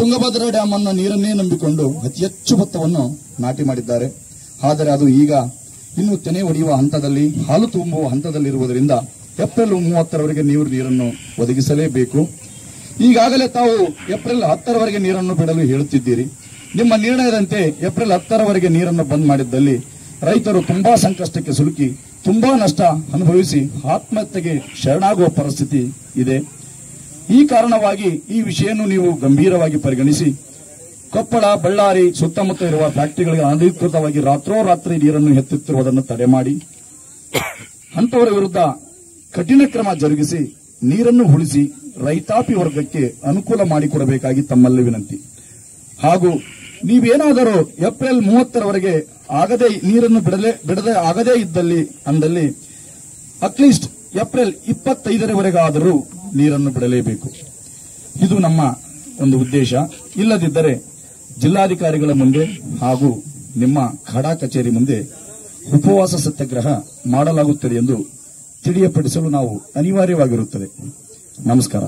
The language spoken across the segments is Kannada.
ತುಂಗಭದ್ರಾ ಡ್ಯಾಮ್ ಅನ್ನ ನೀರನ್ನೇ ನಂಬಿಕೊಂಡು ಅತಿ ಹೆಚ್ಚು ಭತ್ತವನ್ನು ನಾಟಿ ಮಾಡಿದ್ದಾರೆ ಆದರೆ ಅದು ಈಗ ಇನ್ನು ತೆನೆ ಒಡೆಯುವ ಹಂತದಲ್ಲಿ ಹಾಲು ತುಂಬುವ ಹಂತದಲ್ಲಿರುವುದರಿಂದ ಏಪ್ರಿಲ್ ಮೂವತ್ತರವರೆಗೆ ನೀವು ನೀರನ್ನು ಒದಗಿಸಲೇಬೇಕು ಈಗಾಗಲೇ ತಾವು ಏಪ್ರಿಲ್ ಹತ್ತರವರೆಗೆ ನೀರನ್ನು ಬಿಡಲು ಹೇಳುತ್ತಿದ್ದೀರಿ ನಿಮ್ಮ ನಿರ್ಣಯದಂತೆ ಏಪ್ರಿಲ್ ಹತ್ತರವರೆಗೆ ನೀರನ್ನು ಬಂದ್ ಮಾಡಿದ್ದಲ್ಲಿ ರೈತರು ತುಂಬಾ ಸಂಕಷ್ಟಕ್ಕೆ ಸಿಲುಕಿ ತುಂಬಾ ನಷ್ಟ ಅನುಭವಿಸಿ ಆತ್ಮಹತ್ಯೆಗೆ ಶರಣಾಗುವ ಪರಿಸ್ಥಿತಿ ಇದೆ ಈ ಕಾರಣವಾಗಿ ಈ ವಿಷಯವನ್ನು ನೀವು ಗಂಭೀರವಾಗಿ ಪರಿಗಣಿಸಿ ಕೊಪ್ಪಳ ಬಳ್ಳಾರಿ ಸುತ್ತಮುತ್ತ ಇರುವ ಫ್ಯಾಕ್ಟರಿಗಳಿಗೆ ಅನಧಿಕೃತವಾಗಿ ರಾತ್ರೋರಾತ್ರಿ ನೀರನ್ನು ಎತ್ತುತ್ತಿರುವುದನ್ನು ತಡೆ ಮಾಡಿ ಅಂತವರ ವಿರುದ್ಧ ಕಠಿಣ ಕ್ರಮ ಜರುಗಿಸಿ ನೀರನ್ನು ಉಳಿಸಿ ರೈತಾಪಿ ವರ್ಗಕ್ಕೆ ಅನುಕೂಲ ಮಾಡಿಕೊಡಬೇಕಾಗಿ ತಮ್ಮಲ್ಲಿ ವಿನಂತಿ ಹಾಗೂ ನೀವೇನಾದರೂ ಏಪ್ರಿಲ್ ಮೂವತ್ತರವರೆಗೆ ಆಗದೆ ನೀರನ್ನು ಬಿಡಲೇ ಬಿಡದೆ ಆಗದೇ ಇದ್ದಲ್ಲಿ ಅಂದಲ್ಲಿ ಅಟ್ಲೀಸ್ಟ್ ಏಪ್ರಿಲ್ ಇಪ್ಪತ್ತೈದರವರೆಗಾದರೂ ನೀರನ್ನು ಬಿಡಲೇಬೇಕು ಇದು ನಮ್ಮ ಒಂದು ಉದ್ದೇಶ ಇಲ್ಲದಿದ್ದರೆ ಜಿಲ್ಲಾಧಿಕಾರಿಗಳ ಮುಂದೆ ಹಾಗೂ ನಿಮ್ಮ ಖಡಾ ಕಚೇರಿ ಮುಂದೆ ಉಪವಾಸ ಸತ್ಯಾಗ್ರಹ ಮಾಡಲಾಗುತ್ತದೆ ಎಂದು ತಿಳಿಯಪಡಿಸಲು ನಾವು ಅನಿವಾರ್ಯವಾಗಿರುತ್ತದೆ ನಮಸ್ಕಾರ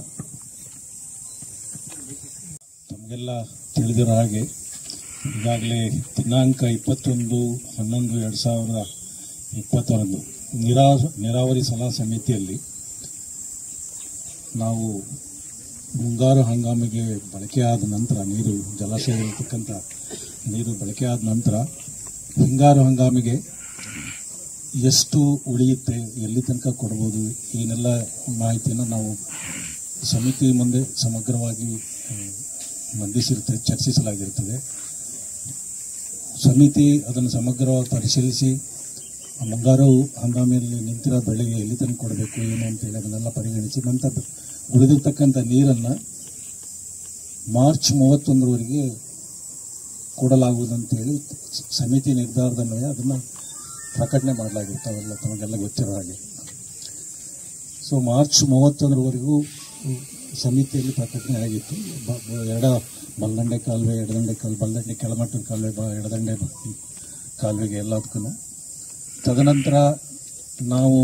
ತಮಗೆಲ್ಲ ತಿಳಿದಿರೋ ಹಾಗೆ ಈಗಾಗಲೇ ದಿನಾಂಕ ಇಪ್ಪತ್ತೊಂದು ಹನ್ನೊಂದು ಎರಡು ಸಾವಿರದ ಇಪ್ಪತ್ತರಂದು ನಿರಾ ನೀರಾವರಿ ಸಲಹಾ ಸಮಿತಿಯಲ್ಲಿ ನಾವು ಮುಂಗಾರು ಹಂಗಾಮಿಗೆ ಬಳಕೆಯಾದ ನಂತರ ನೀರು ಜಲಾಶಯ ಇರತಕ್ಕಂಥ ನೀರು ಬಳಕೆಯಾದ ನಂತರ ಹಿಂಗಾರು ಹಂಗಾಮಿಗೆ ಎಷ್ಟು ಉಳಿಯುತ್ತೆ ಎಲ್ಲಿ ತನಕ ಕೊಡ್ಬೋದು ಏನೆಲ್ಲ ಮಾಹಿತಿಯನ್ನು ನಾವು ಸಮಿತಿ ಮುಂದೆ ಸಮಗ್ರವಾಗಿ ಆ, ಮಂಡಿಸಿರುತ್ತೆ ಚರ್ಚಿಸಲಾಗಿರುತ್ತದೆ ಸಮಿತಿ ಅದನ್ನು ಸಮಗ್ರವಾಗಿ ಪರಿಶೀಲಿಸಿ ಆ ಮುಂಗಾರು ಹಂಗಾಮಿನಲ್ಲಿ ನಿಂತಿರೋ ಬೆಳೆಗೆ ಎಲ್ಲಿ ತನಕ ಕೊಡಬೇಕು ಏನು ಅಂತೇಳಿ ಅದನ್ನೆಲ್ಲ ಪರಿಗಣಿಸಿ ನಂತರ ಉಳಿದಿರ್ತಕ್ಕಂಥ ನೀರನ್ನು ಮಾರ್ಚ್ ಮೂವತ್ತೊಂದರವರೆಗೆ ಕೊಡಲಾಗುವುದಂತೇಳಿ ಸ- ಸಮಿತಿ ನಿರ್ಧಾರದ ಮೇಲೆ ಅದನ್ನು ಪ್ರಕಟಣೆ ಮಾಡಲಾಗಿರುತ್ತೆ ಅವೆಲ್ಲ ತಮಗೆಲ್ಲ ಗೊತ್ತಿರೋ ಹಾಗೆ ಸೊ ಮಾರ್ಚ್ ಮೂವತ್ತೊಂದರವರೆಗೂ ಸಮಿತಿಯಲ್ಲಿ ಪ್ರಕಟಣೆ ಆಗಿತ್ತು ಬ- ಬ- ಎಡ ಬಲ್ದಂಡೆ ಕಾಲುವೆ ಎಡದಂಡೆ ಕಾಲು ಬಲ್ದಂಡೆ ಕೆಳಮಟ್ಟದ ಕಾಲುವೆ ಬ ಎಡದಂಡೆ ಕಾಲುವೆಗೆ ಎಲ್ಲದಕ್ಕೂ ತದನಂತರ ನಾವು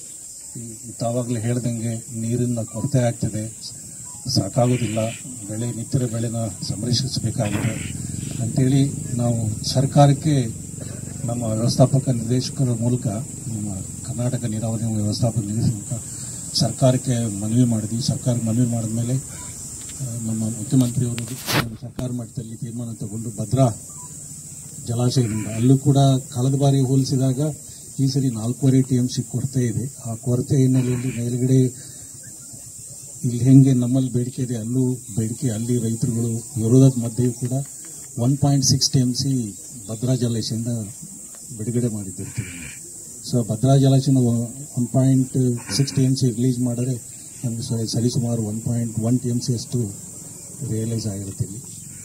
ಈ ತಾವಾಗಲೇ ಹೇಳ್ದಂಗೆ ನೀರಿನ ಕೊರತೆ ಆಗ್ತಿದೆ ಸಾಕಾಗೋದಿಲ್ಲ ಬೆಳೆ ನಿತ್ಯದ ಬೆಳೆನ ಸಂರಕ್ಷಿಸಬೇಕಾಗಿದೆ ಅಂತೇಳಿ ನಾವು ಸರ್ಕಾರಕ್ಕೆ ನಮ್ಮ ವ್ಯವಸ್ಥಾಪಕ ನಿರ್ದೇಶಕರ ಮೂಲಕ ನಮ್ಮ ಕರ್ನಾಟಕ ನೀರಾವರಿ ವ್ಯವಸ್ಥಾಪಕ ನಿರ್ದೇಶಕ ಸರ್ಕಾರಕ್ಕೆ ಮನವಿ ಮಾಡಿದ್ವಿ ಸರ್ಕಾರಕ್ಕೆ ಮನವಿ ಮಾಡಿದ ಮೇಲೆ ಆ, ನಮ್ಮ ಮುಖ್ಯಮಂತ್ರಿಯವರು ಸರ್ಕಾರ ಮಟ್ಟದಲ್ಲಿ ತೀರ್ಮಾನ ತಗೊಂಡು ಭದ್ರಾ ಜಲಾಶಯದಿಂದ ಅಲ್ಲೂ ಕೂಡ ಕಳೆದ ಬಾರಿ ಹೋಲಿಸಿದಾಗ ಈ ಸರಿ ನಾಲ್ಕೂವರೆ ಟಿ ಎಂ ಸಿ ಕೊರತೆ ಇದೆ ಆ ಕೊರತೆ ಹಿನ್ನೆಲೆಯಲ್ಲಿ ಮೇಲ್ಗಡೆ ಇಲ್ಲಿ ಹೆಂಗೆ ನಮ್ಮಲ್ಲಿ ಬೇಡಿಕೆ ಇದೆ ಅಲ್ಲೂ ಬೇಡಿಕೆ ಅಲ್ಲಿ ರೈತರುಗಳು ವಿರೋಧದ ಮಧ್ಯೆಯೂ ಕೂಡ one point six T M C Bhadra ಜಲಾಶಯದಿಂದ ಬಿಡುಗಡೆ ಮಾಡಿದ್ದಿರ್ತೀವಿ ಸೊ ಭದ್ರಾ ಜಲಾಶಯನ one point six T M C release ಮಾಡಿದ್ರೆ ನಮಗೆ ಸ- ಸರಿಸುಮಾರು one point one T M C ಅಷ್ಟು ರಿಯಲೈಸ್ ಆಗಿರುತ್ತೆ ಇಲ್ಲಿ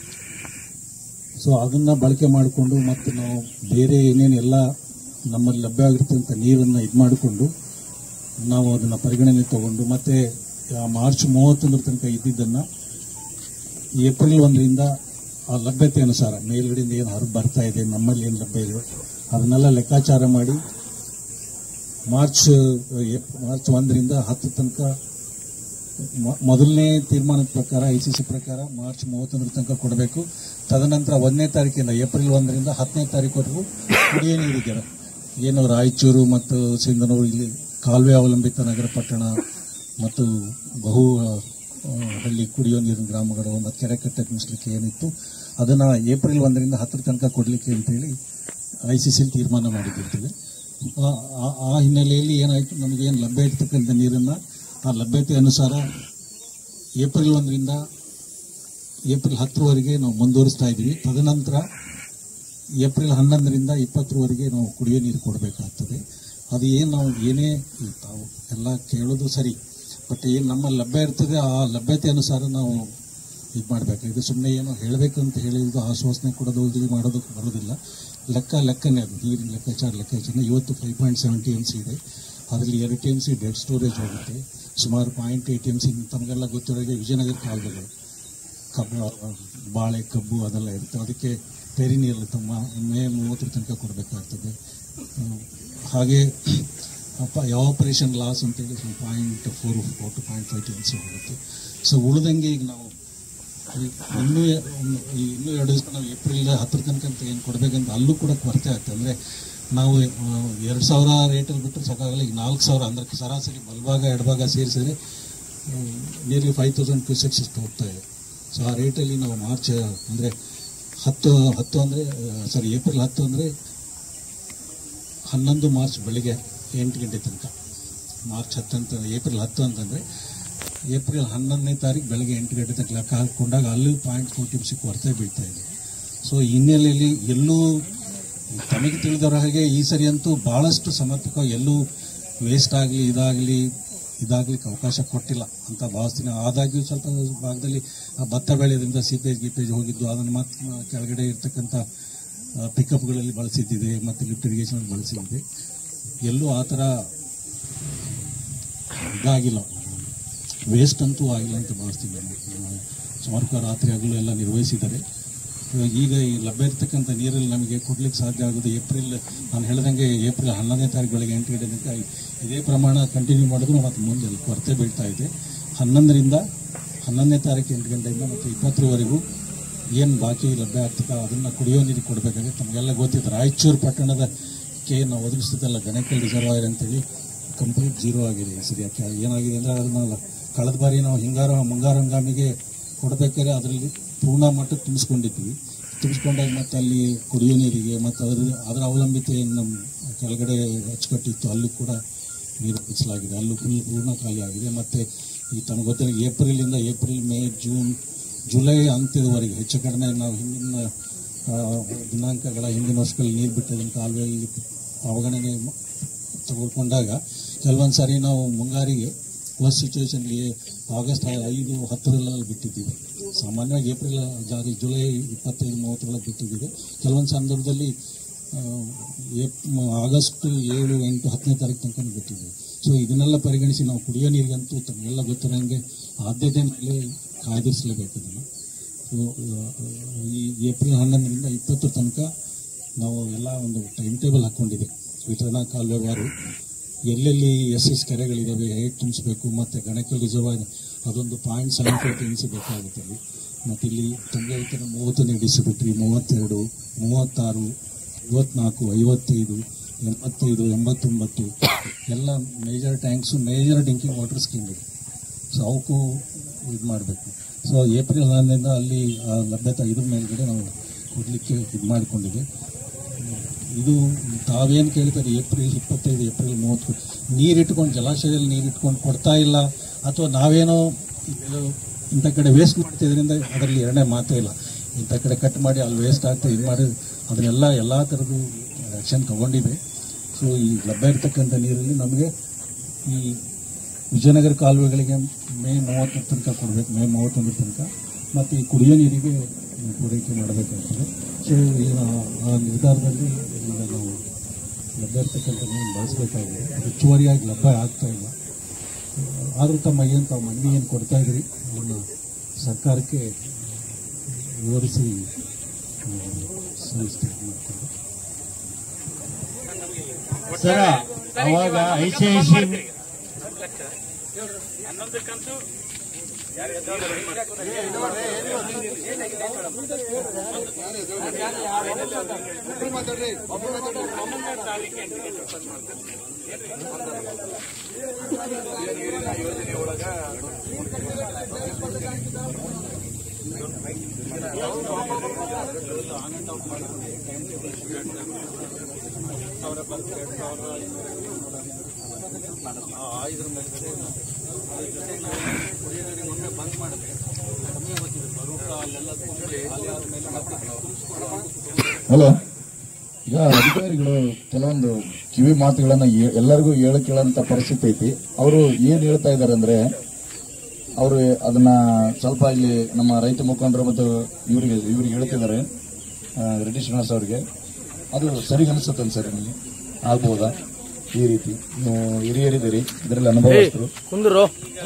ಸೊ ಅದನ್ನ ಬಳಕೆ ಮಾಡಿಕೊಂಡು ಮತ್ತು ನಾವು ಬೇರೆ ಏನೇನು ಎಲ್ಲ ನಮ್ಮಲ್ಲಿ ಲಭ್ಯವಾಗಿರ್ತಂಥ ನೀರನ್ನು ಇದು ಮಾಡಿಕೊಂಡು ನಾವು ಅದನ್ನು ಪರಿಗಣನೆ ತಗೊಂಡು ಮತ್ತೆ ಆ ಮಾರ್ಚ್ ಮೂವತ್ತೊಂದರ ತನಕ ಇದ್ದಿದ್ದನ್ನು ಏಪ್ರಿಲ್ ಒಂದರಿಂದ ಆ ಲಭ್ಯತೆ ಅನುಸಾರ ಮೇಲ್ಗಡೆಯಿಂದ ಏನು ಹರಿದು ಬರ್ತಾ ಇದೆ ನಮ್ಮಲ್ಲಿ ಏನು ಲಭ್ಯ ಇದೆ ಅದನ್ನೆಲ್ಲ ಲೆಕ್ಕಾಚಾರ ಮಾಡಿ ಮಾರ್ಚ್ ಏಪ್- ಮಾರ್ಚ್ ಒಂದರಿಂದ ಹತ್ತು ತನಕ ಮೊ- ಮೊದಲನೇ ತೀರ್ಮಾನದ ಪ್ರಕಾರ ಐ ಸಿ ಸಿ ಪ್ರಕಾರ ಮಾರ್ಚ್ ಮೂವತ್ತೊಂದರ ತನಕ ಕೊಡಬೇಕು ತದನಂತರ ಒಂದನೇ ತಾರೀಕಿಂದ ಏಪ್ರಿಲ್ ಒಂದರಿಂದ ಹತ್ತನೇ ತಾರೀಕುವರೆಗೂ ಕುಡಿಯೋ ನೀರಿದೆ ಏನು ರಾಯಚೂರು ಮತ್ತು ಸಿಂಧನೂರು ಇಲ್ಲಿ ಕಾಲುವೆ ಅವಲಂಬಿತ ನಗರ ಪಟ್ಟಣ ಮತ್ತು ಬಹು ಆ, ಹಳ್ಳಿ ಕುಡಿಯೋ ನೀರಿನ ಗ್ರಾಮಗಳು ಮತ್ತು ಕೆರೆ ಕಟ್ಟೆ ಮುಸ್ಲಿಕ್ಕೆ ಏನಿತ್ತು ಅದನ್ನು ಏಪ್ರಿಲ್ ಒಂದರಿಂದ ಹತ್ತರ ತನಕ ಕೊಡಲಿಕ್ಕೆ ಅಂತೇಳಿ ಐ ಸಿ ಸಿ ತೀರ್ಮಾನ ಮಾಡಿದ್ದಿರ್ತೇವೆ ಆ- ಆ- ಆ ಹಿನ್ನೆಲೆಯಲ್ಲಿ ಏನಾಯಿತು ನಮಗೇನು ಲಭ್ಯ ಇರ್ತಕ್ಕಂಥ ನೀರನ್ನು ಆ ಲಭ್ಯತೆ ಅನುಸಾರ ಏಪ್ರಿಲ್ ಒಂದರಿಂದ ಏಪ್ರಿಲ್ ಹತ್ತರವರೆಗೆ ನಾವು ಮುಂದುವರಿಸ್ತಾ ಇದ್ದೀವಿ ತದನಂತರ ಏಪ್ರಿಲ್ ಹನ್ನೊಂದರಿಂದ ಇಪ್ಪತ್ತರವರೆಗೆ ನಾವು ಕುಡಿಯೋ ನೀರು ಕೊಡಬೇಕಾಗ್ತದೆ ಅದು ಏನು ನಾವು ಏನೇ ಈ ತಾವು ಎಲ್ಲ ಕೇಳೋದು ಸರಿ ಬಟ್ ಏನು ನಮ್ಮ ಲಭ್ಯ ಇರ್ತದೆ ಆ ಲಭ್ಯತೆ ಅನುಸಾರ ನಾವು ಇದು ಮಾಡಬೇಕು ಇದು ಸುಮ್ಮನೆ ಏನೋ ಹೇಳಬೇಕಂತ ಹೇಳಿದ್ದು ಆಶ್ವಾಸನೆ ಕೊಡೋದು ಇದು ಮಾಡೋದಕ್ಕೆ ಬರೋದಿಲ್ಲ ಲೆಕ್ಕ ಲೆಕ್ಕನೇ ಅದು ನೀರಿನ ಲೆಕ್ಕಾಚಾರ ಲೆಕ್ಕಾಚಾರ ಇವತ್ತು five point seven T M C ಇದೆ ಅದರಲ್ಲಿ ಎರಡು T M C dead storage ಹೋಗುತ್ತೆ ಸುಮಾರು ಪಾಯಿಂಟ್ ಏಟ್ ಎಮ್ ಸಿ ತಮಗೆಲ್ಲ ಗೊತ್ತಿರೋಗೆ ವಿಜಯನಗರ ಕಾಲುವೆಗಳು ಕಬ್ಬು ಬಾಳೆ ಕಬ್ಬು ಅದೆಲ್ಲ ಇರುತ್ತೆ ಅದಕ್ಕೆ ತೆರಿ ನೀರು ತಮ್ಮ ಮೇ ಮೂವತ್ತರ ತನಕ ಕೊಡಬೇಕಾಗ್ತದೆ ಹ್ಮ್. ಹಾಗೆ ಅಪ್ಪ ಆಪರೇಷನ್ ಲಾಸ್ ಅಂತೇಳಿ point four four to point five T M C ಹೋಗುತ್ತೆ ಸೊ ಉಳಿದಂಗೆ ಈಗ ನಾವು ಈ ಇನ್ನೂ ಎ- ಈ ಇನ್ನೂ ಎರಡು ದಿವಸ ನಾವು ಏಪ್ರಿಲ್ ಹತ್ತರ ತನಕ ಅಂತ ಏನು ಕೊಡಬೇಕಂತ ಅಲ್ಲೂ ಕೂಡ ಕೊರತೆ ಆಗ್ತದೆ ಅಂದರೆ ನಾವು ಎರಡು ಸಾವಿರ ರೇಟಲ್ಲಿ ಬಿಟ್ಟರೆ ಸಾಕಾಗಲ್ಲ ಈಗ ನಾಲ್ಕು ಸಾವಿರ ಅಂದ್ರೆ ಸರಾಸರಿ ಬಲಭಾಗ ಎಡಭಾಗ ಸೇರಿಸಿದ್ರೆ ನಿಯರ್ಲಿ ಫೈವ್ ತೌಸಂಡ್ ಕ್ಯೂಸೆಕ್ಸ್ ಅಷ್ಟು ಹೋಗ್ತಾ ಇದೆ ಸೊ ಆ ರೇಟಲ್ಲಿ ನಾವು ಮಾರ್ಚ್ ಅಂದರೆ ಹತ್ತು ಹತ್ತು ಅಂದರೆ ಸಾರಿ ಏಪ್ರಿಲ್ ಹತ್ತು ಅಂದರೆ ಹನ್ನೊಂದು ಮಾರ್ಚ್ ಬೆಳಿಗ್ಗೆ ಎಂಟು ಗಂಟೆ ತನಕ ಮಾರ್ಚ್ ಹತ್ತು ಅಂತ ಏಪ್ರಿಲ್ ಹತ್ತು ಅಂತಂದರೆ ಏಪ್ರಿಲ್ ಹನ್ನೊಂದನೇ ತಾರೀಕು ಬೆಳಗ್ಗೆ ಎಂಟು ಗಂಟೆ ತನಕ ಲೆಕ್ಕ ಹಾಕೊಂಡಾಗ ಅಲ್ಲೂ ಪಾಯಿಂಟ್ ಫೋರ್ ಟಿಪ್ಸಿಗೆ ಕೊರತೆ ಬೀಳ್ತಾ ಇದೆ ಸೊ ಈ ಹಿನ್ನೆಲೆಯಲ್ಲಿ ಎಲ್ಲೂ ತಮಗೆ ತಿಳಿದವರ ಹಾಗೆ ಈ ಸರಿ ಅಂತೂ ಭಾಳಷ್ಟು ಸಮರ್ಪಕ ಎಲ್ಲೂ ವೇಸ್ಟ್ ಆಗಲಿ ಇದಾಗಲಿ ಇದಾಗ್ಲಿಕ್ಕೆ ಅವಕಾಶ ಕೊಟ್ಟಿಲ್ಲ ಅಂತ ಭಾವಿಸ್ತೀನಿ ಆದಾಗ್ಯೂ ಸ್ವಲ್ಪ ಭಾಗದಲ್ಲಿ ಆ ಭತ್ತ ಬೆಳೆಯೋದ್ರಿಂದ ಸೀಪೇಜ್ ಗೀಪೇಜ್ ಹೋಗಿದ್ದು ಅದನ್ನು ಮತ್ತೆ ಕೆಳಗಡೆ ಇರ್ತಕ್ಕಂಥ ಪಿಕಪ್ಗಳಲ್ಲಿ ಬಳಸಿದ್ದಿದೆ ಮತ್ತು ಲಿಫ್ಟ್ ಇರಿಗೇಷನ್ ಬಳಸಿದ್ದೆ ಎಲ್ಲೂ ಆ ಥರ ಇದಾಗಿಲ್ಲ ವೇಸ್ಟ್ ಅಂತೂ ಆಗಿಲ್ಲ ಅಂತ ಭಾವಿಸ್ತೀನಿ ನಾನು. ಸಮರ್ಪಕ ರಾತ್ರಿ ಹಗಲು ಎಲ್ಲ ನಿರ್ವಹಿಸಿದ್ದಾರೆ ಇವಾಗ ಈಗ ಈ ಲಭ್ಯ ಇರ್ತಕ್ಕಂಥ ನೀರಲ್ಲಿ ನಮಗೆ ಕೊಡ್ಲಿಕ್ಕೆ ಸಾಧ್ಯ ಆಗೋದು ಏಪ್ರಿಲ್ ನಾನು ಹೇಳ್ದಂಗೆ ಏಪ್ರಿಲ್ ಹನ್ನೊಂದನೇ ತಾರೀಕು ಬೆಳಗ್ಗೆ ಎಂಟು ಗಂಟೆ ತನಕ ಇದೇ ಪ್ರಮಾಣ ಕಂಟಿನ್ಯೂ ಮಾಡಿದ್ರು ಮತ್ತು ಮುಂದೆ ಅಲ್ಲಿ ಕೊರತೆ ಬೀಳ್ತಾ ಇದೆ ಹನ್ನೊಂದರಿಂದ ಹನ್ನೊಂದನೇ ತಾರೀಕು ಎಂಟು ಗಂಟೆಯಿಂದ ಮತ್ತು ಇಪ್ಪತ್ತರವರೆಗೂ ಏನು ಬಾಕಿ ಲಭ್ಯ ಆಗ್ತದೆ ಅದನ್ನು ಕುಡಿಯೋ ನೀರಿಗೆ ಕೊಡಬೇಕಾಗುತ್ತೆ ನಮಗೆಲ್ಲ ಗೊತ್ತಿದೆ ರಾಯಚೂರು ಪಟ್ಟಣದ ಕೆ ನಾವು ಒದಗಿಸ್ತಿದ್ದಲ್ಲ ಗಣಕಲ್ ರಿಸರ್ವಾಯರ್ ಅಂತೇಳಿ ಕಂಪ್ಲೀಟ್ ಜೀರೋ ಆಗಿದೆ ಈ ಸರಿ ಯಾಕೆ ಏನಾಗಿದೆ ಅಂದರೆ ಅದನ್ನ ಕಳೆದ ಬಾರಿ ನಾವು ಹಿಂಗಾರ ಮುಂಗಾರು ಹಂಗಾಮಿಗೆ ಕೊಡಬೇಕಾದ್ರೆ ಅದರಲ್ಲಿ ಪೂರ್ಣ ಮಟ್ಟಕ್ಕೆ ತುಂಬಿಸ್ಕೊಂಡಿದ್ವಿ ತುಂಬಿಸ್ಕೊಂಡಾಗ ಮತ್ತೆ ಅಲ್ಲಿ ಕುಡಿಯೋ ನೀರಿಗೆ ಮತ್ತು ಅದರ ಅದರ ಅವಲಂಬಿತೆ ನಮ್ಮ ಕೆಳಗಡೆ ಅಚ್ಚುಕಟ್ಟಿತ್ತು ಅಲ್ಲೂ ಕೂಡ ನೀರು ಹರಿಸಲಾಗಿದೆ ಅಲ್ಲೂ ಫುಲ್ ಪೂರ್ಣ ಖಾಲಿ ಆಗಿದೆ ಮತ್ತು ಈ ತನಗೆ ಗೊತ್ತಿರೋ ಏಪ್ರಿಲಿಂದ ಏಪ್ರಿಲ್ ಮೇ ಜೂನ್ ಜುಲೈ ಅಂತ್ಯದವರೆಗೆ ಹೆಚ್ಚು ಕಡಿಮೆ ನಾವು ಹಿಂದಿನ ಆ, ದಿನಾಂಕಗಳ ಹಿಂದಿನ ವರ್ಷಗಳಲ್ಲಿ ನೀರು ಬಿಟ್ಟದನ್ನು ಕಾಲುವೆಯಲ್ಲಿ ಅವಗಣನೆ ಮ- ತೆಗೆದುಕೊಂಡಾಗ ಕೆಲವೊಂದು ಸಾರಿ ನಾವು ಮುಂಗಾರಿಗೆ ಫಸ್ಟ್ ಸಿಚುವೇಶನ್ಲಿ ಆಗಸ್ಟ್ ಐದು ಹತ್ತರಲ್ಲಿ ಬಿಟ್ಟಿದ್ದೀವಿ ಸಾಮಾನ್ಯವಾಗಿ ಏಪ್ರಿಲ್ ಜಾರಿ ಜುಲೈ ಇಪ್ಪತ್ತೈದು ಮೂವತ್ತರೊಳಗೆ ಬಿಟ್ಟಿದ್ದೀವಿ ಕೆಲವೊಂದು ಸಂದರ್ಭದಲ್ಲಿ ಆ, ಏಪ್ ಆಗಸ್ಟ್ ಏಳು ಎಂಟು ಹತ್ತನೇ ತಾರೀಕು ತನಕ ಬಿಟ್ಟಿದ್ದೀವಿ ಸೊ ಇದನ್ನೆಲ್ಲ ಪರಿಗಣಿಸಿ ನಾವು ಕುಡಿಯೋ ನೀರಿಗಂತೂ ತಮಗೆಲ್ಲ ಗೊತ್ತಿರೋಂಗೆ ಆದ್ಯತೆ ಮೇಲೆ ಕಾಯ್ದಿರಿಸಲೇಬೇಕು ಇದನ್ನು ಸೊ ಈ ಏಪ್ರಿಲ್ ಹನ್ನೊಂದರಿಂದ ಇಪ್ಪತ್ತರ ತನಕ ನಾವು ಎಲ್ಲ ಒಂದು ಟೈಮ್ ಟೇಬಲ್ ಹಾಕ್ಕೊಂಡಿದೆ ವಿತರಣಾ ಕಾಲುವೆವಾರು ಎಲ್ಲೆಲ್ಲಿ ಎಸ್ ಎಸ್ ಕೆರೆಗಳಿದ್ದಾವೆ ಹೇಗೆ ತುಂಬಿಸ್ಬೇಕು ಮತ್ತು ಗಣಕಲ್ ರಿಸರ್ವಾಯರ್ ಅದೊಂದು ಪಾಯಿಂಟ್ ಸೆವೆನ್ ಫೈವ್ ಟಿ ಬೇಕಾಗುತ್ತೆ ಅಲ್ಲಿ ಮತ್ತು ಇಲ್ಲಿ ತುಂಗೆ ವಿತರಣೆ ಮೂವತ್ತನೇ ಡಿಸ್ಟ್ರಿಬ್ಯೂಟ್ರಿ ಮೂವತ್ತೆರಡು ಮೂವತ್ತಾರು ಐವತ್ನಾಲ್ಕು ಐವತ್ತೈದು ಎಂಬತ್ತೈದು ಎಂಬತ್ತೊಂಬತ್ತು ಎಲ್ಲ major tanks major drinking water scheme ಇದೆ ಸೊ ಅವಕ್ಕೂ ಇದು ಮಾಡಬೇಕು ಸೊ ಏಪ್ರಿಲ್ ಹನ್ನೊಂದರಿಂದ ಅಲ್ಲಿ ಆ ಲಭ್ಯತೆ ಇದ್ರ ಮೇಲ್ಗಡೆ ನಾವು ಕೊಡಲಿಕ್ಕೆ ಇದು ಮಾಡಿಕೊಂಡಿದೆ ಇದು ತಾವೇನು ಕೇಳ್ತಾರೆ ಏಪ್ರಿಲ್ ಇಪ್ಪತ್ತೈದು ಏಪ್ರಿಲ್ ಮೂವತ್ತು ನೀರಿಟ್ಕೊಂಡು ಜಲಾಶಯದಲ್ಲಿ ನೀರಿಟ್ಕೊಂಡು ಕೊಡ್ತಾ ಇಲ್ಲ ಅಥವಾ ನಾವೇನೋ ಇದು ಇಂಥ ಕಡೆ ವೇಸ್ಟ್ ಮಾಡ್ತಿದ್ರಿಂದ ಅದರಲ್ಲಿ ಎರಡನೇ ಮಾತೇ ಇಲ್ಲ ಇಂಥ ಕಡೆ ಕಟ್ ಮಾಡಿ ಅಲ್ಲಿ ವೇಸ್ಟ್ ಆಗ್ತಾ ಇದು ಮಾಡಿ ಅದನ್ನೆಲ್ಲ ಎಲ್ಲ ಥರದ್ದು ಆ್ಯಕ್ಷನ್ ತಗೊಂಡಿದೆ ಸೊ ಈ ಲಭ್ಯ ಇರ್ತಕ್ಕಂಥ ನೀರಲ್ಲಿ ನಮಗೆ ಈ ವಿಜಯನಗರ ಕಾಲುವೆಗಳಿಗೆ ಮೇ ಮೂವತ್ತರ ತನಕ ಕೊಡಬೇಕು ಮೇ ಮೂವತ್ತೊಂದರ ತನಕ ಮತ್ತು ಈ ಕುಡಿಯೋ ನೀರಿಗೆ ಪೂರೈಕೆ ಮಾಡಬೇಕಾಗ್ತದೆ ಸೊ ಈಗ ಆ ನಿರ್ಧಾರದಲ್ಲಿ ಈಗ ನಾವು ಲಭ್ಯ ಇರ್ತಕ್ಕಂಥ ನೀರು ಬಳಸಬೇಕಾಗಿದೆ ಹೆಚ್ಚುವರಿಯಾಗಿ ಲಭ್ಯ ಆಗ್ತಾ ಇಲ್ಲ ಆದರೂ ತಮ್ಮ ಏನು ತಾವು ಮನವಿ ಏನು ಕೊಡ್ತಾ ಇದ್ರಿ ಅವನ್ನ ಸರ್ಕಾರಕ್ಕೆ ವಿವರಿಸಿ ಆ, ಸಲ್ಲಿಸ್ತೀವಿ ಮಾಡ್ಕೊಂಡು ಸರ ಅವಾಗ I C I C hello ಈಗ ಅಧಿಕಾರಿಗಳು ಕೆಲವೊಂದು ಕಿವಿ ಮಾತುಗಳನ್ನ ಏ- ಎಲ್ಲರಿಗೂ ಹೇಳ ಕೇಳಂತ ಪರಿಸ್ಥಿತಿ ಐತಿ ಅವರು ಏನ್ ಹೇಳ್ತಾ ಇದಾರೆ ಅಂದ್ರೆ ಅವರು ಅದನ್ನ ಸ್ವಲ್ಪ ಇಲ್ಲಿ ನಮ್ಮ ರೈತ ಮುಖಂಡರು ಮತ್ತು ಇವರಿಗೆ ಇವ್ರಿಗೆ ಹೇಳ್ತಿದ್ದಾರೆ ಆ, ರೆಡ್ಡಿ ಶ್ರೀನಿವಾಸ್ ಅವರಿಗೆ ಅದು ಸರಿ ಅನಿಸುತ್ತೆ ಸರ್ ನಿಮಗೆ ಆಗ್ಬೋದಾ ಈ ರೀತಿ ನೀವು ಹಿರಿಯರಿದ್ದೀರಿ ಇದರಲ್ಲಿ ಅನುಭವಸ್ಥರು ಕುಂದ್ರು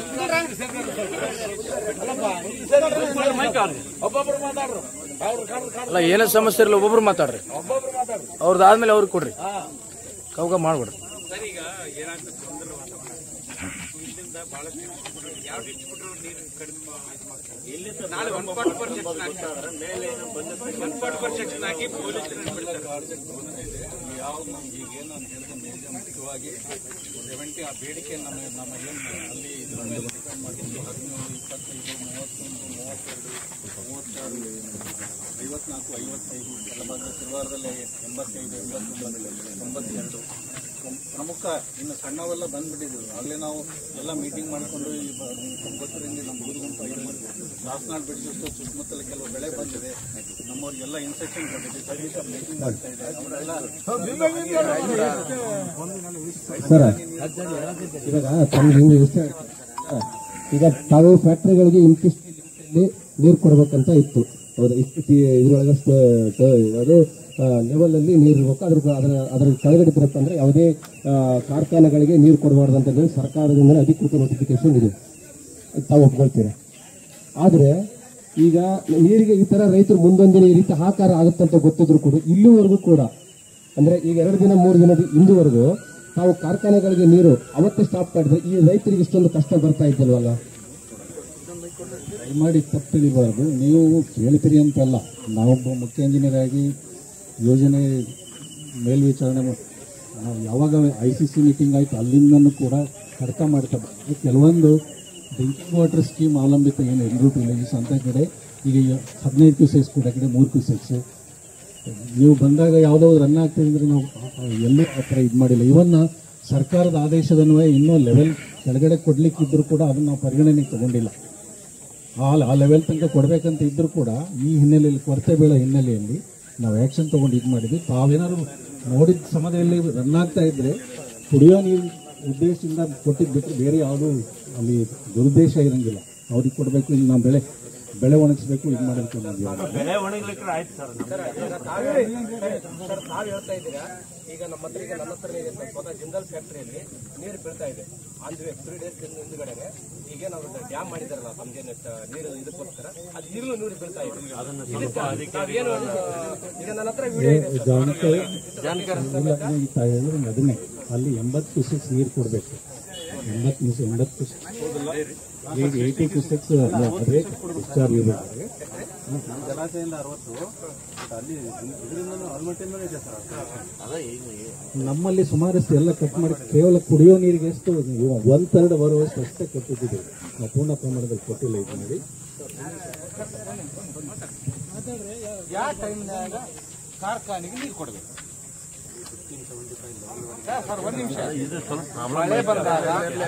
ಅಲ್ಲ ಏನೇ ಸಮಸ್ಯೆ ಇರಲ್ಲ ಒಬ್ಬೊಬ್ರು ಮಾತಾಡ್ರಿ ಅವ್ರದ್ದು ಆದ್ಮೇಲೆ ಅವ್ರಿಗೆ ಕೊಡ್ರಿ ಕೌಗ ಮಾಡ್ಬಿಡ್ರಿ ಯಾವ್ದು ನಮ್ಗೆ ಈಗೇನು ನಾನು ಹೇಳಿದೆ ಮೇಜರ್ ಮುಖ್ಯವಾಗಿ ಸೆವೆಂಟಿ ಆ ಬೇಡಿಕೆ ನಮ್ಮ ನಮ್ಮ ಏನು ಅಲ್ಲಿ ಇದ್ರ ಮೇಲೆ ಡಿಪೆಂಡ್ ಮಾಡಿದ್ದು ಹದಿನೇಳು ಇಪ್ಪತ್ತೈದು ಮೂವತ್ತೊಂದು ಮೂವತ್ತೆರಡು ಮೂವತ್ತಾರು ಐವತ್ನಾಲ್ಕು ಐವತ್ತೈದು ಎಲ್ಲ ಬಂದು ತಿರುವಾರದಲ್ಲಿ ಎಂಬತ್ತೈದು ಎಂಬತ್ತೊಂಬತ್ತು ತೊಂಬತ್ತೆರಡು ಪ್ರಮ್- ಪ್ರಮುಖ ಇನ್ನು ಸಣ್ಣವೆಲ್ಲ ಬಂದ್ಬಿಟ್ಟಿದ್ದೀವಿ ಆಗಲೇ ನಾವು ಎಲ್ಲ ಮೀಟಿಂಗ್ ಮಾಡಿಕೊಂಡು ಈ ಬ- ತೊಂಬತ್ತರಿಂದ ನಮ್ಮ ಊರುಗುಂಟು ಐದು ದಾಸನಾಡ್ ಬಿಡಿಸಿಷ್ಟು ಸುತ್ತಮುತ್ತಲ ಕೆಲವು ಬೆಳೆ ಬಂದಿದೆ ನಮ್ಮವ್ರಿಗೆಲ್ಲ ಇನ್ಸೆಕ್ಷನ್ ಬಂದಿದೆ ಸರ್ವಿಸ್ ಮೀಟಿಂಗ್ ಆಗ್ತಾ ಇದೆ ಅವರೆಲ್ಲ ಸರ್ ಇವಾಗ ತಮ್ಗೆ ಹಿಂಗೆ ಇಷ್ಟ ಈಗ ತಾವು ಫ್ಯಾಕ್ಟ್ರಿಗಳಿಗೆ ಇಂತಿಷ್ಟು ನೀರು ಕೊಡ್ಬೇಕಂತ ಇತ್ತು ಹೌದಾ ಇಷ್ಟು ತಿ- ಇದ್ರೊಳಗೆ ಸ್ಟ- ಟ- ಅದು ಲೆವೆಲ್ ಅಲ್ಲಿ ನೀರು ಇರ್ಬೇಕು ಅದ್ರ ಅದರ ಅದರ ಕೆಳಗಡೆ ಬರುತ್ತೆ ಅಂದ್ರೆ ಯಾವುದೇ ಆ, ಕಾರ್ಖಾನೆಗಳಿಗೆ ನೀರು ಕೊಡಬಾರ್ದು ಅಂತ ಹೇಳಿ ಸರ್ಕಾರದಿಂದ ಅಧಿಕೃತ ನೋಟಿಫಿಕೇಶನ್ ಇದೆ ಅದ್ ತಾವು ಒಪ್ಕೊಳ್ತೀರಾ ಆದ್ರೆ ಈಗ ನೀರಿಗೆ ಈ ತರ ರೈತರು ಮುಂದೊಂದಿನ ಈ ರೀತಿ ಹಾಕಾರ ಆಗುತ್ತಂತ ಗೊತ್ತಿದ್ರು ಕೂಡ ಇಲ್ಲಿವರೆಗೂ ಕೂಡ ಅಂದ್ರೆ ಈಗ ಎರಡು ದಿನ ಮೂರು ದಿನದ ಇಂದುವರೆಗೂ ತಾವು ಕಾರ್ಖಾನೆಗಳಿಗೆ ನೀರು ಅವತ್ತೇ ಸ್ಟಾಪ್ ಮಾಡಿದ್ರೆ ಈ ರೈತರಿಗೆ ಇಷ್ಟೊಂದು ಕಷ್ಟ ಬರ್ತಾ ಇದ್ದಲ್ವಲ್ಲ ದಯಮಾಡಿ ತಪ್ಪು ತಿಳಿಬಾರ್ದು ನೀವು ಕೇಳ್ತೀರಿ ಅಂತಲ್ಲ ನಾವೊಬ್ಬ ಮುಖ್ಯ ಇಂಜಿನಿಯರ್ ಆಗಿ ಯೋಜನೆ ಮೇಲ್ವಿಚಾರಣೆ ಮಾ- ನಾವು ಯಾವಾಗ ಐ ಸಿ ಸಿ ಮೀಟಿಂಗ್ ಆಯ್ತು ಅಲ್ಲಿಂದನೂ ಕೂಡ ಕಡ್ತ ಮಾಡ್ತಾ ಬಂದ್ವಿ. ಕೆಲವೊಂದು ಡ್ರಿಂಕಿಂಗ್ ವಾಟರ್ ಸ್ಕೀಮ್ ಅವಲಂಬಿತ ಏನು ಎಲ್ಲರೂ ವಿಲೇಜಸ್ ಅಂತ ಕಡೆ ಈಗ ಹದಿನೈದು ಕ್ಯೂಸೆಕ್ಸ್ ಕೂಡ ಕಡೆ ಮೂರು ಕ್ಯೂಸೆಕ್ಸ್ ನೀವು ಬಂದಾಗ ಯಾವುದೋ ರನ್ ಆಗ್ತದೆ ಅಂದ್ರೆ ನಾವು ಎಲ್ಲೂ ಆ ಥರ ಇದು ಮಾಡಿಲ್ಲ ಇವನ್ನ ಸರ್ಕಾರದ ಆದೇಶದನ್ವಯ ಇನ್ನೂ ಲೆವೆಲ್ ಕೆಳಗಡೆ ಕೊಡ್ಲಿಕ್ಕಿದ್ರು ಕೂಡ ಅದನ್ನ ನಾವು ಪರಿಗಣನೆಗೆ ತಗೊಂಡಿಲ್ಲ ಆ ಆ ಲೆವೆಲ್ ತನಕ ಕೊಡಬೇಕಂತ ಇದ್ರೂ ಕೂಡ ಈ ಹಿನ್ನೆಲೆಯಲ್ಲಿ ಕೊರತೆ ಬೀಳೋ ಹಿನ್ನೆಲೆಯಲ್ಲಿ ನಾವು ಆ್ಯಕ್ಷನ್ ತೊಗೊಂಡು ಇದು ಮಾಡಿದ್ವಿ ತಾವೇನಾದ್ರು ನೋಡಿದ ಸಮಯದಲ್ಲಿ ರನ್ ಆಗ್ತಾ ಇದ್ರೆ ಕುಡಿಯೋ ನೀರು ಉದ್ದೇಶದಿಂದ ಕೊಟ್ಟಿದ್ದು ಬಿಟ್ಟರೆ ಬೇರೆ ಯಾವುದೂ ಅಲ್ಲಿ ದುರುದ್ದೇಶ ಇರಂಗಿಲ್ಲ ಅವ್ರಿಗೆ ಕೊಡಬೇಕು ಇಲ್ಲಿ ನಾವು ಬೆಳೆ ಬೆಳೆ ಒಣಗಿಸ್ಬೇಕು ಇದು ಮಾಡಬೇಕು ಅನ್ನೋದು ಯಾವ್ದು. ಬೆಳೆ ಒಣಗ್ಲಿಕ್ಕೆ ಆಯ್ತು ಸರ್ ಸರ್ ತಾವ್ ಹೇಳ್ತಾ ಇದ್ದೀರಾ ಈಗ ನಮ್ಮ ಹತ್ರ ಈಗ ನನ್ನ ಹತ್ರ ಇದೆ ಸರ್ ಸ್ವತಃ ಜಿಂದಲ್ ಫ್ಯಾಕ್ಟರಿಯಲ್ಲಿ ನೀರು ಬೀಳ್ತಾ ಇದೆ ಅಂದ್ರೆ ತ್ರೀ ಡೇಸ್ ಹಿಂದ್ಗಡೆನೆ ಈಗ ನಾವು ಡ್ಯಾಮ್ ಮಾಡಿದಾರಲ್ಲ ನಮ್ಗೇನು ನೀರು ಇದಕ್ಕೋಸ್ಕರ ಅದು ಈಗಲೂ ನೀರು ಬೀಳ್ತಾ ಇದೆ ಇದಕ್ಕೆ ನಾವೇನು ಈಗ ನನ್ನ ಹತ್ರ ವಿಡಿಯೋ ಇದೆ ಸರ್. ಜಾನಕಿ ಇಲ್ಲ ಈ ತಾಯಿ ಹೇಳಿದ್ರೆ ಅದನ್ನೇ ಅಲ್ಲಿ ಎಂಬತ್ತು ಕ್ಯೂಸೆಕ್ಸ್ ನೀರು ಕೊಡಬೇಕು ಎಂಬತ್ತು ಕ್ಯೂಸೆಕ್ ಎಂಬತ್ತು ಕ್ಯೂಸೆಕ್ ಈಗ ಏಯ್ಟಿ ಕ್ಯೂಸೆಕ್ಸ್ ಅದೇ ಡಿಸ್ಚಾರ್ಜ್ ಇರಬೇಕು ನಮ್ಮ ಜಲಾಶಯದಿಂದ ಅರವತ್ತು ಅಲ್ಲಿ ಇದರಿಂದ ಅರವತ್ತಿಂದಲೇ ಇದೆ ಸರ್ ನಮ್ಮಲ್ಲಿ ಸುಮಾರಷ್ಟು ಎಲ್ಲ ಕಟ್ ಮಾಡಿ ಕೇವಲ ಕುಡಿಯೋ ನೀರಿಗೆ ಎಷ್ಟು ಒನ್ ಥರ್ಡ್ ಬರುವಷ್ಟು ಅಷ್ಟೇ ಕೊಟ್ಟಿದ್ದೀವಿ ನಾವು ಪೂರ್ಣ ಪ್ರಮಾಣದಲ್ಲಿ ಕೊಟ್ಟಿಲ್ಲ ಇದು ಮಾಡಿ ಯಾವ ಟೈಮ್ನಾಗ ಕಾರ್ಖಾನೆಗೆ ನೀರು ಕೊಡಬೇಕು ಸರ್ ಒಂದು ನಿಮಿಷ ಮಳೆ ಬಂದಾಗ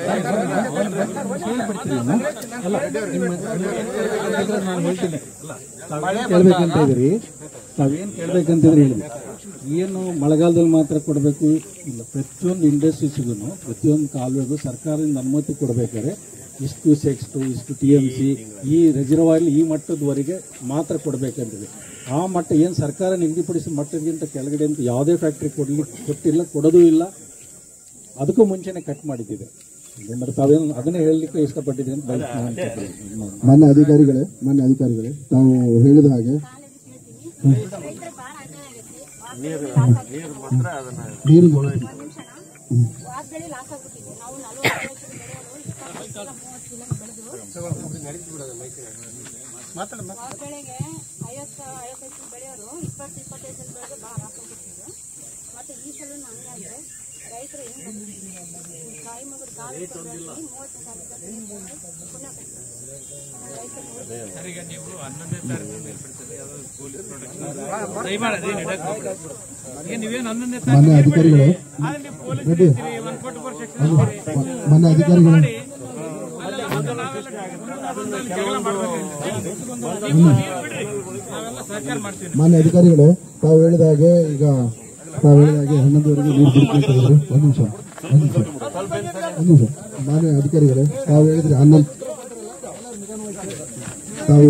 ನಾನು ಹೇಳ್ತೀನಿ ತಾವೇನ್ ಕೇಳ್ಬೇಕಂತ ಇದ್ರಿ ತಾವೇನ್ ಕೇಳ್ಬೇಕಂತಿದ್ರಿ ಹೇಳಿ ಏನು ಮಳೆಗಾಲದಲ್ಲಿ ಮಾತ್ರ ಕೊಡಬೇಕು ಇಲ್ಲ ಪ್ರತಿಯೊಂದು ಇಂಡಸ್ಟ್ರೀಸ್ಗೂ ಪ್ರತಿಯೊಂದು ಕಾಲುವೆಗೂ ಸರ್ಕಾರದಿಂದ ಅನುಮತಿ ಕೊಡಬೇಕಾದ್ರೆ ಇಷ್ಟು ಸೆಕ್ಸ್ಟು ಇಷ್ಟು ಟಿ ಎಮ್ ಸಿ ಈ ರಿಸರ್ವಾಯರ್ ಈ ಮಟ್ಟದವರೆಗೆ ಮಾತ್ರ ಕೊಡಬೇಕಂತಿದೆ ಆ ಮಟ್ಟ ಏನು ಸರ್ಕಾರ ನಿಗದಿಪಡಿಸಿದ ಮಟ್ಟಕ್ಕಿಂತ ಕೆಳಗಡೆ ಅಂತ ಯಾವುದೇ ಫ್ಯಾಕ್ಟ್ರಿ ಕೊಡ್ಲಿಕ್ಕೆ ಕೊಟ್ಟಿಲ್ಲ ಕೊಡೋದೂ ಇಲ್ಲ ಅದಕ್ಕೂ ಮುಂಚೆನೆ ಕಟ್ ಮಾಡಿದ್ದಿದೆ ಅಂದ್ರೆ ತಾವೇನು ಅದನ್ನೇ ಹೇಳಲಿಕ್ಕೆ ಇಷ್ಟಪಟ್ಟಿದ್ದೀನಿ ಅಂತ ಬಯಸ್ತೀನಿ ಅಂತ ಹೇಳ್ತೀನಿ. ಮಾನ್ಯ ಅಧಿಕಾರಿಗಳೇ ಮಾನ್ಯ ಅಧಿಕಾರಿಗಳೇ ತಾವು ಹೇಳಿದ ಹಾಗೆ ನೀರು ವಾರದಲ್ಲಿ ಲಾಸ್ ಆಗ್ಬಿಟ್ಟಿದೆ ನಾವು ನಲವತ್ತು ಲಕ್ಷ ಬೆಳೆಯೋರು ಇಪ್ಪತ್ತೈದು ಕಿಲೋ ಮೂವತ್ತು ಕಿಲೋ ಬೆಳೆದು ವಾರ ಬೆಳೆಗೆ ಐವತ್ತು ಐವತ್ತೈದು ಕಿಲೋ ಬೆಳೆಯೋರು ಇಪ್ಪತ್ತು ಇಪ್ಪತ್ತೈದು ಕಿಲೋ ಬೆಳೆದು ಭಾಳ ಲಾಸ್ ಆಗ್ಬಿಟ್ಟಿದ್ರು ಮತ್ತೆ ಈ ಸಲ ಹಂಗಾದ್ರೆ ರೈತರು ಹೆಂಗ್ ಬರ್ತಿದ್ರು? ಕಾಯಿ ಮಗದ ಕಾಲು ಮೂವತ್ತು ಸಾವಿರ ಪುನಃ ಕಟ್ತಾರೆ ರೈತರು ಮಾನ್ಯ ಅಧಿಕಾರಿಗಳೇ ರೆಡ್ಡಿ ಮಾನ್ಯ ಅಧಿಕಾರಿಗಳೇ ಮಾನ್ಯ ಅಧಿಕಾರಿಗಳೇ ತಾವು ಹೇಳಿದ ಹಾಗೆ ಈಗ ತಾವು ಹೇಳಿದ ಹಾಗೆ ಹನ್ನೊಂದುವರೆಗೆ ನೀರು ಬಿಡ್ಕೊಂತ ಇದ್ರು ಒಂದು ನಿಮಿಷ ಒಂದು ನಿಮಿಷ ಒಂದು ನಿಮಿಷ ಮಾನ್ಯ ಅಧಿಕಾರಿಗಳೇ ತಾವು ಹೇಳಿದ್ರಿ ಹನ್ನೊಂದು ತಾವು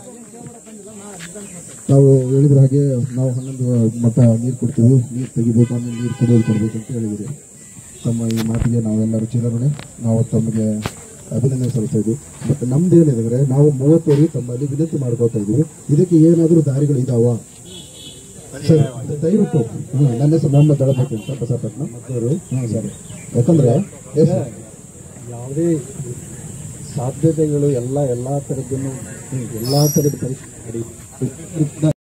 ತಾವು ಹೇಳಿದ್ರ ಹಾಗೆ ನಾವು ಹನ್ನೊಂದು ಮಟ್ಟ ನೀರು ಕೊಡ್ತೀವಿ ನೀರು ತೆಗಿಬೇಕು ಆಮೇಲೆ ನೀರು ಕುಡಿಯೋದು ಕೊಡ್ಬೇಕು ಅಂತ ಹೇಳಿದಿರಿ ತಮ್ಮ ಈ ಮಾತಿಗೆ ನಾವೆಲ್ಲರೂ ಚಿರಋಣಿ ನಾವು ತಮಗೆ ಅಭಿನಂದನೆ ಸಲ್ಲಿಸ್ತಾ ಇದ್ವಿ ಮತ್ತೆ ನಮ್ದು ಏನಿದೆ ನಾವು ಮೂವತ್ತುವರೆಗೆ ತಮ್ಮಲ್ಲಿ ವಿನಂತಿ ಮಾಡ್ಕೋತಾ ಇದೀವಿ ಇದಕ್ಕೆ ಏನಾದರೂ ದಾರಿಗಳು ಇದಾವ ಸರ್ ದಯವಿಟ್ಟು ಹಾ, ನನ್ನ ಹೆಸರು ಮೊಹಮ್ಮದ್ ದಳಪತಿ ಅಂತ ಬಸಪಟ್ನ ಮದ್ದೂರು ಹಾಂ ಸರ್ ಯಾಕಂದ್ರೆ ಎಸ್ ಸರ್ ಯಾವುದೇ ಸಾಧ್ಯತೆಗಳು ಎಲ್ಲ ಎಲ್ಲ ಥರದ್ದನ್ನು ಎಲ್ಲ ಥರದ ಪರೀಕ್ಷೆ ಮಾಡಿ